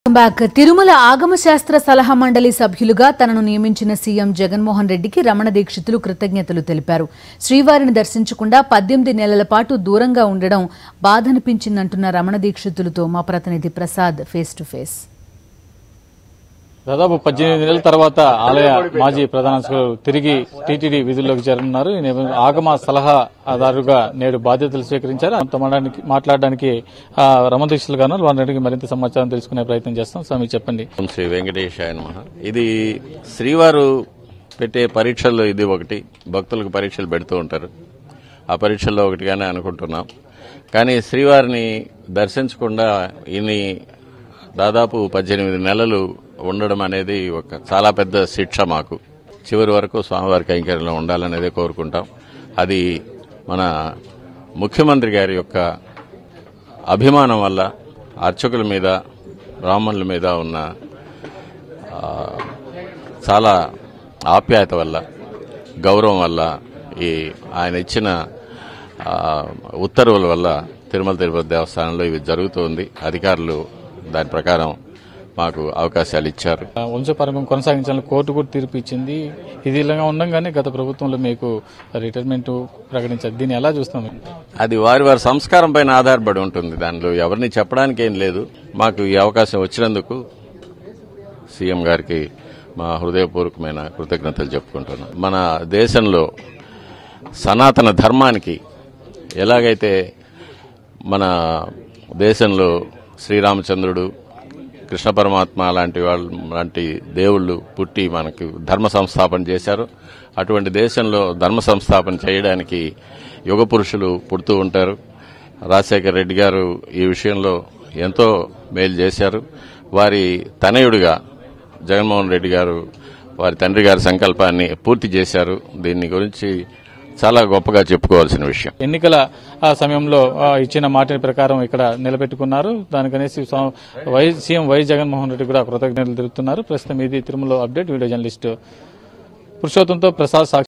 back Tirumala ఆగమ శాస్త్ర సలహా మండలి సభ్యులుగా తనను నియమించిన సీఎం జగన్మోహన్ రెడ్డికి రమణ దీక్షితులు కృతజ్ఞతలు తెలిపారు శ్రీవారిని దర్శించకుండా పద్దెనిమిది నెలల పాటు దూరంగా ఉండడం బాధనిపించిందంటున్న రమణ దీక్షితులతో మా ప్రతినిధి ప్రసాద్ ఫేస్ టు ఫేస్ దాదాపు పద్దెనిమిది నెలల తర్వాత ఆలయ మాజీ ప్రధాన అర్చకులు తిరిగి టీటీడీ విధుల్లోకి చేరనున్నారు ఈ నేపథ్యంలో ఆగమ సలహాదారుగా నేడు బాధ్యతలు స్వీకరించారు అంత మాట్లాడడానికి మాట్లాడడానికి ఆ, రమణ దీక్షలు గాను వారిని మరింత సమాచారం తెలుసుకునే ప్రయత్నం చేస్తాం స్వామి చెప్పండి ఓం శ్రీ వెంకటేశాయ నమః ఇది శ్రీవారు పెట్టే పరీక్షల్లో ఇది ఒకటి భక్తులకు పరీక్షలు పెడుతూ ఉంటారు ఆ పరీక్షల్లో ఒకటిగానే అనుకుంటున్నాం కానీ శ్రీవారిని దర్శించకుండా ఇన్ని దాదాపు పద్దెనిమిది నెలలు ఉండడం అనేది ఒక చాలా పెద్ద శిక్ష మాకు చివరి వరకు స్వామివారి కైంకర్యంలో ఉండాలనేదే కోరుకుంటాం అది మన ముఖ్యమంత్రి గారి యొక్క అభిమానం వల్ల అర్చకుల మీద బ్రాహ్మణుల మీద ఉన్న ఆ, చాలా ఆప్యాయత వల్ల గౌరవం వల్ల ఈ ఆయన ఇచ్చిన ఆ, ఉత్తర్వుల వల్ల తిరుమల తిరుపతి దేవస్థానంలో ఇవి జరుగుతుంది అధికారులు దాని ప్రకారం మాకు అవకాశాలు ఇచ్చారు ఆ, వంశపారంపర్యం కొనసాగించాలని కోర్టు కూడా తీర్పు ఇచ్చింది ఇది ఇలాగా ఉండగానే గత ప్రభుత్వంలో మీకు రిటైర్మెంట్ ప్రకటించారు దీన్ని ఎలా చూస్తాం అది వారి వారి సంస్కారం పైన ఆధారపడి ఉంటుంది దానిలో ఎవరిని చెప్పడానికి ఏం లేదు మాకు ఈ అవకాశం వచ్చినందుకు సీఎం గారికి మా హృదయపూర్వకమైన కృతజ్ఞతలు చెప్పుకుంటున్నాం మన దేశంలో సనాతన ధర్మానికి ఎలాగైతే మన దేశంలో శ్రీరామచంద్రుడు కృష్ణ పరమాత్మ లాంటి వాళ్ళు లాంటి దేవుళ్ళు పుట్టి మనకు ధర్మ సంస్థాపన చేశారు అటువంటి దేశంలో ధర్మ సంస్థాపన చేయడానికి యుగ పురుషులు పుడుతూ ఉంటారు రాజశేఖర రెడ్డి గారు ఈ విషయంలో ఎంతో మేలు చేశారు వారి తనయుడిగా జగన్మోహన్ రెడ్డి గారు వారి తండ్రి గారి సంకల్పాన్ని పూర్తి చేశారు దీని గురించి చాలా గొప్పగా చెప్పుకోవాల్సిన విషయం ఎన్నికల ఆ సమయంలో ఆ, ఇచ్చిన మాట ప్రకారం ఇక్కడ నిలబెట్టుకున్నారు దానికనేసి స్వా- Y CM Y Jaganmohan Reddy కూడా కృతజ్ఞతలు తెలుపుతున్నారు ప్రస్తుతం ఇది తిరుమల అప్డేట్ వీడియో జర్నలిస్ట్ పురుషోత్తంతో ప్రసాద్ సాక్షి